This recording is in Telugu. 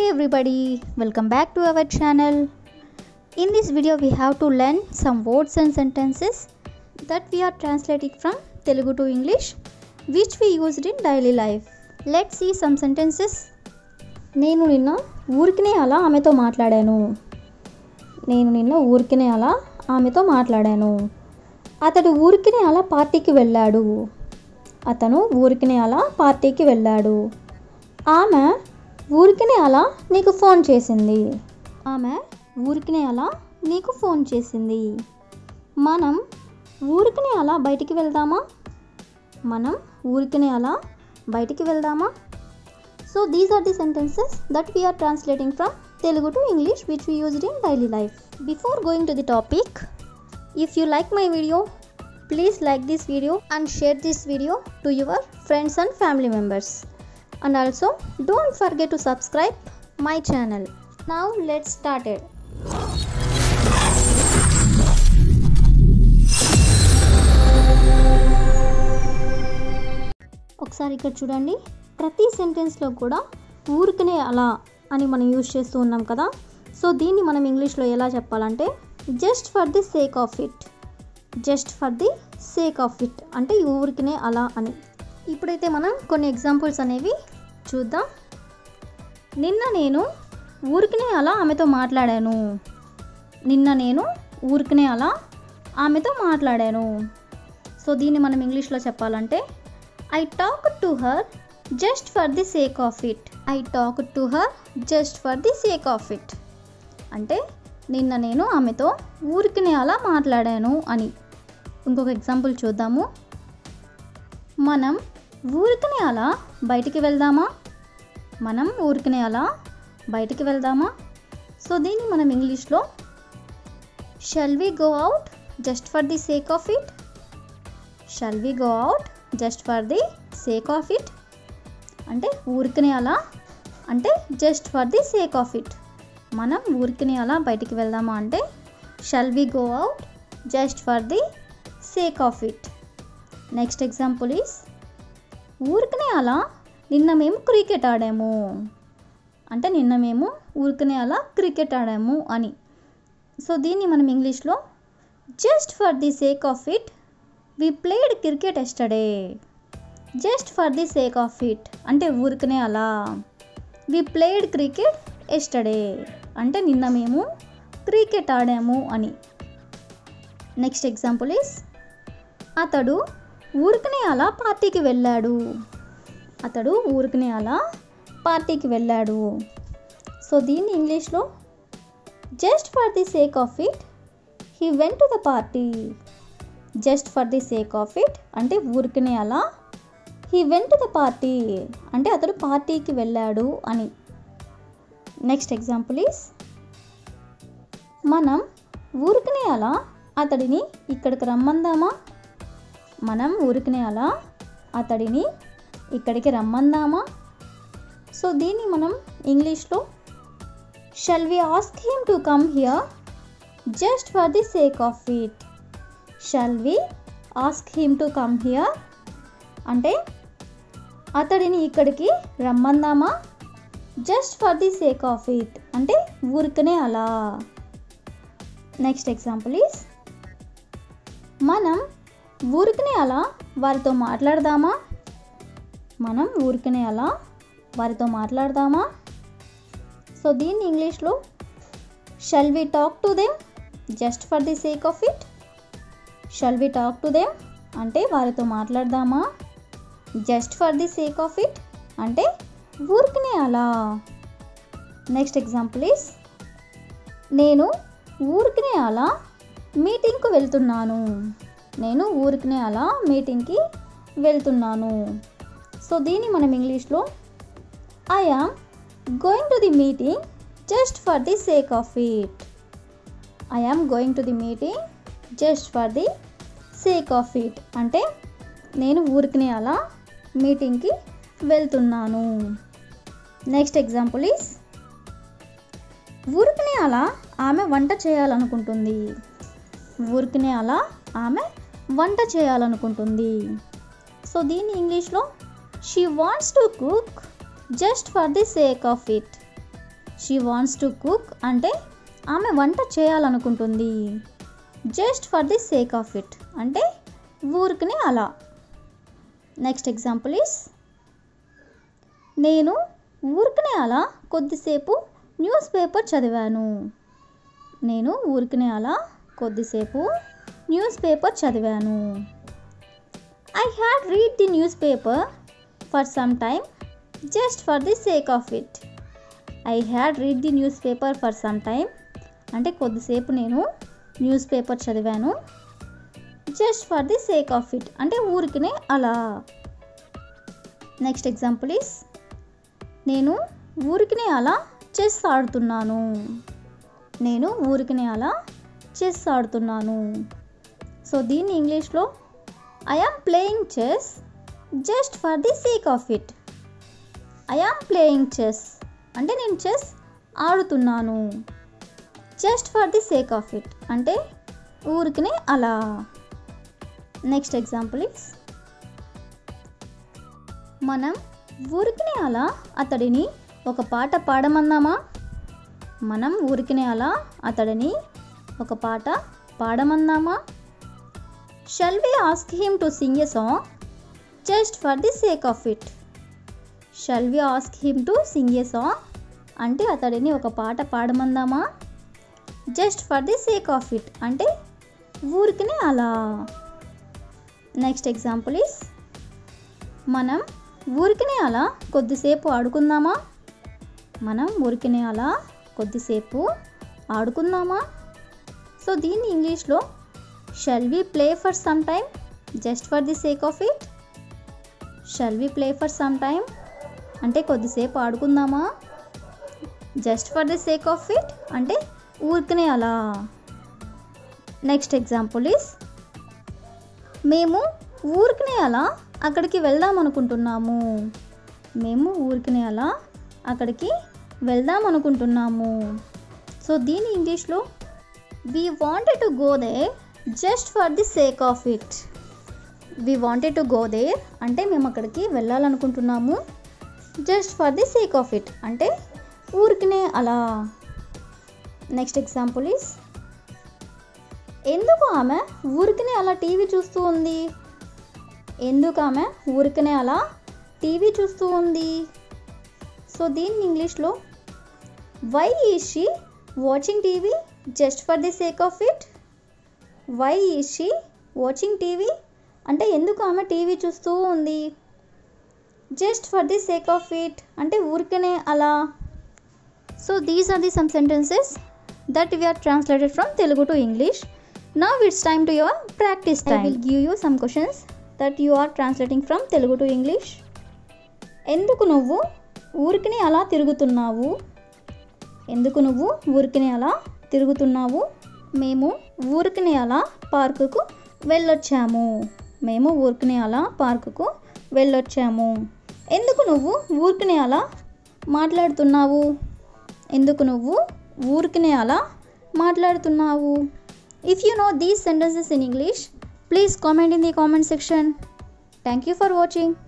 everybody, welcome back to our channel. In this video, we have to learn some words and sentences that we are translating from Telugu to English, which we used in daily life. Let's see some sentences. నేను నిన్న ఊరికినే అలా ఆమెతో మాట్లాడాను నేను నిన్న ఊరికినే అలా ఆమెతో మాట్లాడాను అతడు ఊరికినే అలా పార్టీకి వెళ్ళాడు అతను ఊరికినే అలా పార్టీకి వెళ్ళాడు ఆమె ఊరికినే అలా నీకు ఫోన్ చేసింది ఆమె ఊరికినే అలా నీకు ఫోన్ చేసింది మనం ఊరికినే అలా బయటికి వెళ్దామా మనం ఊరికినే అలా బయటికి వెళ్దామా so these are the sentences that we are translating from Telugu to English which we used in daily life before going to the topic if you like my video please like this video and share this video to your friends and family members and also don't forget to subscribe my channel now let's start it ఒకసారి ఇక్కడ చూడండి ప్రతి సెంటెన్స్లో కూడా ఊరికనే అలా అని మనం యూజ్ చేస్తూ ఉన్నాం కదా సో దీన్ని మనం ఇంగ్లీష్లో ఎలా చెప్పాలంటే just for the sake of it just for the sake of it అంటే ఈ ఊరికనే అలా అని ఇప్పుడైతే మనం కొన్ని ఎగ్జాంపుల్స్ అనేవి చూద్దాం నిన్న నేను ఊరికనే అలా ఆమెతో మాట్లాడాను నిన్న నేను ఊరికనే అలా ఆమెతో మాట్లాడాను సో దీన్ని మనం ఇంగ్లీష్లో చెప్పాలంటే I talk to her just for the sake of it I talk to her just for the sake of it అంటే నిన్న నేను ఆమెతో ఊరికనే అలా మాట్లాడాను అని ఇంకొక ఎగ్జాంపుల్ చూద్దాము మనం ఊరికనే అలా బయటికి వెళ్దామా మనం ఊరికనే అలా బయటికి వెళ్దామా సో దీన్ని మనం ఇంగ్లీష్లో shall we go out just for the sake of it shall we go out just for the sake of it అంటే ఊరికనే అలా అంటే just for the sake of it మనం ఊరికనే అలా బయటికి వెళ్దామా అంటే shall we go out just for the sake of it next example is ఊరికనే అలా నిన్న మేము క్రికెట్ ఆడాము అంటే నిన్న మేము ఊరికనే అలా క్రికెట్ ఆడాము అని సో దీన్ని మనం ఇంగ్లీష్లో just for the sake of it we played cricket yesterday just for the sake of it అంటే ఊరికనే అలా వి ప్లేడ్ క్రికెట్ ఎస్టర్డే అంటే నిన్న మేము క్రికెట్ ఆడాము అని నెక్స్ట్ ఎగ్జాంపుల్ ఈస్ అతడు ఊరికనే అలా పార్టీకి వెళ్ళాడు అతడు ఊరికనే అలా పార్టీకి వెళ్ళాడు సో దీన్ని ఇంగ్లీష్లో just for the sake of it he went to the party just for the sake of it అంటే ఊరికనే అలా he went to the party అంటే అతడు పార్టీకి వెళ్ళాడు అని నెక్స్ట్ ఎగ్జాంపుల్ ఈస్ మనం ఊరికనే అలా అతడిని ఇక్కడికి రమ్మందామా మనం ఊరికనే అలా అతడిని ఇక్కడికి రమ్మందామా సో దీన్ని మనం ఇంగ్లీష్లో shall we ask him to come here just for the sake of it shall we ask him to come here అంటే అతడిని ఇక్కడికి రమ్మందామా just for the sake of it అంటే ఊరికనే అలా నెక్స్ట్ ఎగ్జాంపుల్ ఈస్ మనం ఊరికనే అలా వారితో మాట్లాడదామా మనం ఊరికనే అలా వారితో మాట్లాడదామా సో దీన్ని ఇంగ్లీష్లో shall we talk to them just for the sake of it shall we talk to them అంటే వారితో మాట్లాడదామా just for the sake of it అంటే ఊరికనే అలా నెక్స్ట్ ఎగ్జాంపుల్ ఈస్ నేను ఊరికనే అలా మీటింగ్కు వెళ్తున్నాను నేను ఊరికనే అలా మీటింగ్కి వెళ్తున్నాను సో దీన్ని మనం ఇంగ్లీష్లో I am going to the meeting just for the sake of it I am going to the meeting just for the sake of it అంటే నేను ఊరికనే అలా మీటింగ్కి వెళ్తున్నాను నెక్స్ట్ ఎగ్జాంపుల్ ఈస్ ఊరికనే అలా ఆమె వంట చేయాలనుకుంటుంది ఊరికనే అలా ఆమె వంట చేయాలనుకుంటుంది సో దీన్ని ఇంగ్లీష్లో she wants to cook just for the sake of it she wants to cook అంటే ఆమె వంట చేయాలనుకుంటుంది just for the sake of it అంటే ఊరికనే అలా నెక్స్ట్ ఎగ్జాంపుల్ ఈస్ నేను ఊరికనే అలా కొద్దిసేపు న్యూస్ పేపర్ చదివాను నేను ఊరికనే అలా కొద్దిసేపు న్యూస్ పేపర్ చదివాను I had read the newspaper for some time just for the sake of it I had read the newspaper for some time అంటే కొద్దిసేపు నేను న్యూస్ పేపర్ చదివాను just for the sake of it అంటే ఊరికనే అలా నెక్స్ట్ ఎగ్జాంపుల్ ఈస్ నేను ఊరికనే అలా చెస్ ఆడుతున్నాను నేను ఊరికనే అలా చెస్ ఆడుతున్నాను సో దీన్ని ఇంగ్లీష్లో I am playing chess just for the sake of it I am playing chess అంటే నేను చెస్ ఆడుతున్నాను just for the sake of it అంటే ఊరికనే అలా నెక్స్ట్ ఎగ్జాంపుల్ ఇస్ మనం ఊరికనే అలా అతడిని ఒక పాట పాడమన్నామా మనం ఊరికనే అలా అతడిని ఒక పాట పాడమన్నామా shall we ask him to sing a song just for the sake of it shall we ask him to sing a song అంటే అతడిని ఒక పాట పాడమందామా just for the sake of it అంటే ఊరికనే అలా నెక్స్ట్ ఎగ్జాంపుల్ ఈస్ మనం ఊరికనే అలా కొద్దిసేపు ఆడుకుందామా మనం ఊరికనే అలా కొద్దిసేపు ఆడుకుందామా సో దీన్ని ఇంగ్లీష్లో shall we play for some time just for the sake of it shall we play for some time అంటే కొద్దిసేపు ఆడుకుందామా just for the sake of it అంటే ఊరికనే అలా నెక్స్ట్ ఎగ్జాంపుల్ ఈస్ మేము ఊరికనే అలా అక్కడికి వెళ్దాం అనుకుంటున్నాము మేము ఊరికనే అలా అక్కడికి వెళ్దాం అనుకుంటున్నాము సో దీని ఇంగ్లీష్లో we wanted to go there just for the sake of it we wanted to go there అంటే మేము అక్కడికి వెళ్ళాలనుకుంటున్నాము just for the sake of it అంటే ఊరికనే అలా నెక్స్ట్ ఎగ్జాంపుల్ ఈస్ ఎందుకు ఆమె ఊరికనే అలా టీవీ చూస్తూ ఉంది ఎందుకు ఆమె ఊరికనే అలా టీవీ చూస్తూ ఉంది సో దీన్ని ఇంగ్లీష్లో why is she watching TV just for the sake of it why is she watching TV అంటే ఎందుకు ఆమె టీవీ చూస్తూ ఉంది just for the sake of it అంటే ఊరికనే అలా so these are the some sentences that we are translated from Telugu to English. Now it's time to your practice time. I will give you some questions that you are translating from Telugu to English. ఎందుకు నువ్వు ఊరికిని అలా తిరుగుతున్నావు ఎందుకు నువ్వు ఊరికిని అలా తిరుగుతున్నావు మేము ఊరికిని అలా పార్కుకు వెళ్ళొచ్చాము మేము ఊరికిని అలా పార్కుకు వెళ్ళొచ్చాము ఎందుకు నువ్వు ఊరికిని అలా మాట్లాడుతున్నావు ఎందుకు నువ్వు ఊరికినే అలా మాట్లాడుతున్నావు if you know these sentences in English please comment in the comment section thank you for watching